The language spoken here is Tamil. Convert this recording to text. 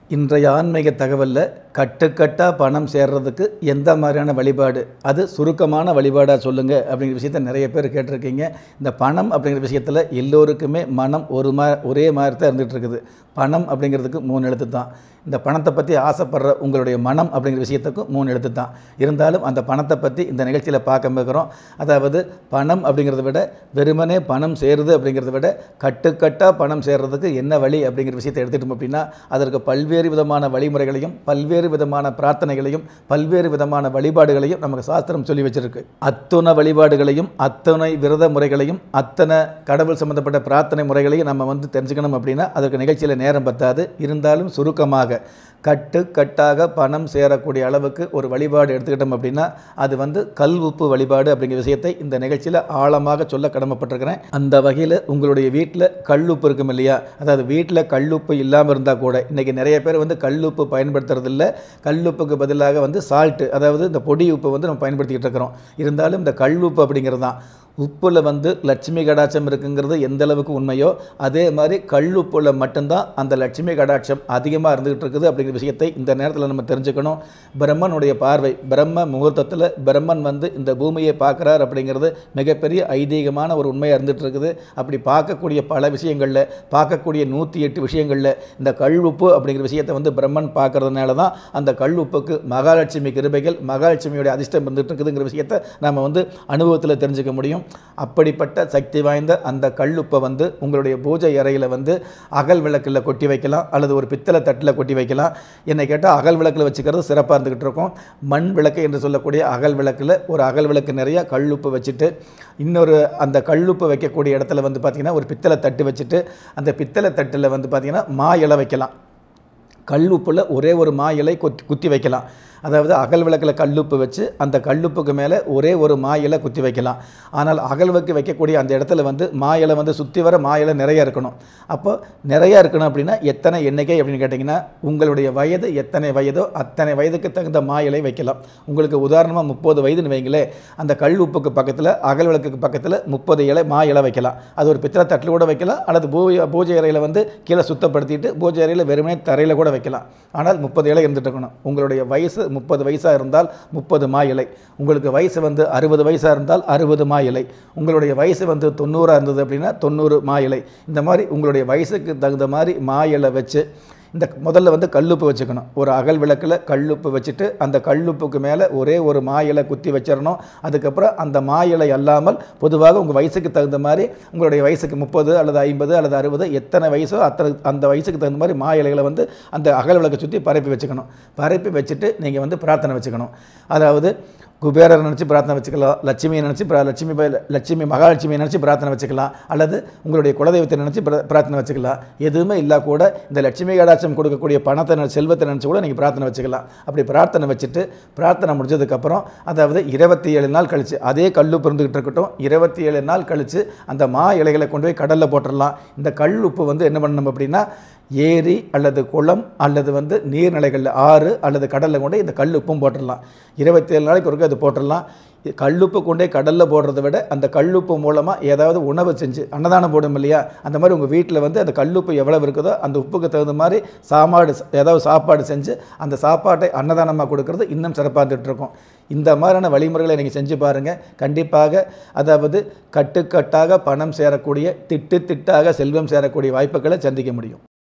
இன்றைய ஆன்மீக தகவலில் கட்டுக்கட்டாக பணம் சேர்றதுக்கு எந்த மாதிரியான வழிபாடு அது சுருக்கமான வழிபாடாக சொல்லுங்கள் அப்படிங்கிற விஷயத்த நிறைய பேர் கேட்டிருக்கீங்க இந்த பணம் அப்படிங்கிற விஷயத்தில் எல்லோருக்குமே மனம் ஒரு மா ஒரே மாதிரி தான் இருந்துகிட்டு இருக்குது பணம் அப்படிங்கிறதுக்கு மூணு எழுத்து தான் இந்த பணத்தை பற்றி ஆசைப்படுற உங்களுடைய மனம் அப்படிங்கிற விஷயத்துக்கும் மூணு எழுத்து தான் இருந்தாலும் அந்த பணத்தை பற்றி இந்த நிகழ்ச்சியில் பார்க்க இருக்கிறோம் அதாவது பணம் அப்படிங்கிறத விட வெறுமனே பணம் சேருது அப்படிங்கிறத விட கட்டுக்கட்டாக பணம் சேர்றதுக்கு என்ன வழி அப்படிங்கிற விஷயத்தை எடுத்துட்டோம் அப்படின்னா அதற்கு பல்வேறு விதமான வழிமுறைகளையும் பல்வேறு விதமான பிரார்த்தனைகளையும் பல்வேறு விதமான வழிபாடுகளையும் நமக்கு சாஸ்திரம் சொல்லி வச்சிருக்கு அத்துணை வழிபாடுகளையும் அத்தனை விரத முறைகளையும் அத்தனை கடவுள் சம்பந்தப்பட்ட பிரார்த்தனை முறைகளையும் நம்ம வந்து தெரிஞ்சுக்கணும் அப்படின்னா அதற்கு நிகழ்ச்சியில் நேரம் பத்தாது இருந்தாலும் சுருக்கமாக கட்டு கட்டாக பணம் சேரக்கூடிய அளவுக்கு ஒரு வழிபாடு எடுத்துக்கிட்டோம் அப்படின்னா அது வந்து கல் உப்பு வழிபாடு அப்படிங்கிற விஷயத்தை இந்த நிகழ்ச்சியில் ஆழமாக சொல்ல கடமைப்பட்டிருக்கிறேன் அந்த வகையில் உங்களுடைய வீட்டில் கல்லுப்பு இருக்கும் இல்லையா அதாவது வீட்டில் கல்லுப்பு இல்லாமல் இருந்தால் கூட இன்றைக்கி நிறைய பேர் வந்து கல்லுப்பு பயன்படுத்துறதில்ல கல்லுப்புக்கு பதிலாக வந்து சால்ட்டு அதாவது இந்த பொடி உப்பு வந்து நம்ம பயன்படுத்திக்கிட்டு இருக்கிறோம் இருந்தாலும் இந்த கல்லுப்பு அப்படிங்கிறது தான் உப்பில் வந்து லட்சுமி கடாட்சம் இருக்குங்கிறது எந்த அளவுக்கு உண்மையோ அதே மாதிரி கல்லுப்புல மட்டும்தான் அந்த லட்சுமி கடாட்சம் அதிகமாக இருந்துகிட்டு இருக்குது அப்படிங்கிற விஷயத்தை இந்த நேரத்தில் நம்ம தெரிஞ்சுக்கணும் பிரம்மனுடைய பார்வை பிரம்ம முகூர்த்தத்தில் பிரம்மன் வந்து இந்த பூமியை பார்க்குறார் அப்படிங்கிறது மிகப்பெரிய ஐதீகமான ஒரு உண்மையாக இருந்துகிட்டு இருக்குது அப்படி பார்க்கக்கூடிய பல விஷயங்களில் பார்க்கக்கூடிய நூற்றி எட்டு விஷயங்களில் இந்த கல்லுப்பு அப்படிங்கிற விஷயத்தை வந்து பிரம்மன் பார்க்கறதுனால தான் அந்த கல்லுப்புக்கு மகாலட்சுமி கிருபைகள் மகாலட்சுமியோட அதிர்ஷ்டம் இருந்துகிட்டு இருக்குதுங்கிற விஷயத்தை நம்ம வந்து அனுபவத்தில் தெரிஞ்சுக்க முடியும் அப்படிப்பட்ட சக்தி வாய்ந்த அந்த கல்லுப்பை வந்து உங்களுடைய பூஜை அறையில் வந்து அகல் விளக்கில் கொட்டி வைக்கலாம் அல்லது ஒரு பித்தளை தட்டில் கொட்டி வைக்கலாம் என்னை கேட்டால் அகல் விளக்கில் வச்சுக்கிறது சிறப்பாக இருந்துக்கிட்டு இருக்கும் மண் விளக்கு என்று சொல்லக்கூடிய அகல் விளக்கில் ஒரு அகல் விளக்கு நிறைய கல்லுப்பு வச்சுட்டு இன்னொரு அந்த கல்லுப்பு வைக்கக்கூடிய இடத்துல வந்து பார்த்திங்கன்னா ஒரு பித்தளை தட்டு வச்சுட்டு அந்த பித்தளை தட்டில் வந்து பார்த்திங்கன்னா மா இலை வைக்கலாம் கல்லுப்பில் ஒரே ஒரு மா இலை குத்தி குத்தி வைக்கலாம் அதாவது அகல் விளக்கில் கல்லுப்பு வச்சு அந்த கல்லுப்புக்கு மேலே ஒரே ஒரு மா இலை குத்தி வைக்கலாம் ஆனால் அகல் விளக்கு வைக்கக்கூடிய அந்த இடத்துல வந்து மா இலை வந்து சுற்றி வர மா இலை நிறைய இருக்கணும் அப்போ நிறையா இருக்கணும் அப்படின்னா எத்தனை எண்ணிக்கை அப்படின்னு கேட்டிங்கன்னா உங்களுடைய வயது எத்தனை வயதோ அத்தனை வயதுக்கு தகுந்த மா இலை வைக்கலாம் உங்களுக்கு உதாரணமாக முப்பது வயதுன்னு வைங்களேன் அந்த கல் உப்புக்கு பக்கத்தில் அகல் விளக்குக்கு பக்கத்தில் முப்பது இலை மா இலை வைக்கலாம் அது ஒரு பித்தளை தட்டில் கூட வைக்கலாம் அல்லது பூஜை பூஜை அறையில் வந்து கீழே சுத்தப்படுத்திட்டு பூஜை அறையில் வெறுமனே தரையில் கூட வைக்கலாம் ஆனால் முப்பது இலை இருந்துட்டு இருக்கணும் உங்களுடைய வயசு முப்பது வயசாக இருந்தால் முப்பது மா இலை உங்களுக்கு வயசு வந்து அறுபது வயசாக இருந்தால் அறுபது மா இலை உங்களுடைய வயசு வந்து தொண்ணூறாக இருந்தது அப்படின்னா தொண்ணூறு மா இலை இந்த மாதிரி உங்களுடைய வயசுக்கு தகுந்த மாதிரி மா இலை வச்சு இந்த முதல்ல வந்து கல்லுப்பு வச்சுக்கணும் ஒரு அகல் விளக்கில் கல்லுப்பு வச்சுட்டு அந்த கல்லுப்புக்கு மேலே ஒரே ஒரு மா இலை குத்தி வச்சிடணும் அதுக்கப்புறம் அந்த மா இலை அல்லாமல் பொதுவாக உங்கள் வயசுக்கு தகுந்த மாதிரி உங்களுடைய வயசுக்கு முப்பது அல்லது ஐம்பது அல்லது அறுபது எத்தனை வயசோ அத்தனை அந்த வயசுக்கு தகுந்த மாதிரி மா இலைகளை வந்து அந்த அகல் விளக்கை சுற்றி பரப்பி வச்சுக்கணும் பரப்பி வச்சுட்டு நீங்கள் வந்து பிரார்த்தனை வச்சுக்கணும் அதாவது குபேரர் நினச்சி பிரார்த்தனை வச்சுக்கலாம் லட்சுமியை நினச்சி பிரா லட்சுமி ப- லட்சுமி மகாலட்சுமியை நினச்சி பிரார்த்தனை வச்சுக்கலாம் அல்லது உங்களுடைய குலதெய்வத்தை நினச்சி பிர- பிரார்த்தனை வச்சுக்கலாம் எதுவுமே இல்லா கூட இந்த லட்சுமி கடாட்சம் கொடுக்கக்கூடிய பணத்தை நினை- செல்வத்தை நினச்சி கூட நீங்கள் பிரார்த்தனை வச்சுக்கலாம் அப்படி பிரார்த்தனை வச்சுட்டு பிரார்த்தனை முடிஞ்சதுக்கப்புறம் அதாவது இருபத்தி ஏழு நாள் கழிச்சு அதே கல்லு பிறந்துக்கிட்டு இருக்கட்டும் இருபத்தி ஏழு நாள் கழித்து அந்த மா இலைகளை கொண்டு போய் கடலில் போட்டுடலாம் இந்த கல் உப்பு வந்து என்ன பண்ணணும் அப்படின்னா ஏரி அல்லது குளம் அல்லது வந்து நீர்நிலைகளில் ஆறு அல்லது கடலில் கொண்டு இந்த கல் உப்பும் போட்டுடலாம் இருபத்தி ஏழு நாளைக்கு ஒருக்க அது போட்டுடலாம் இது கல்லுப்பு கொண்டே கடலில் போடுறதை விட அந்த கல்லுப்பு மூலமாக ஏதாவது உணவு செஞ்சு அன்னதானம் போடும் இல்லையா அந்த மாதிரி உங்கள் வீட்டில் வந்து அந்த கல்லுப்பு எவ்வளவு இருக்குதோ அந்த உப்புக்கு தகுந்த மாதிரி சாப்பாடு ஏதாவது சாப்பாடு செஞ்சு அந்த சாப்பாட்டை அன்னதானமாக கொடுக்கறது இன்னும் சிறப்பாக இருந்துகிட்டு இருக்கும் இந்த மாதிரியான வழிமுறைகளை நீங்கள் செஞ்சு பாருங்கள் கண்டிப்பாக அதாவது கட்டுக்கட்டாக பணம் சேரக்கூடிய திட்டு திட்டாக செல்வம் சேரக்கூடிய வாய்ப்புகளை சந்திக்க முடியும்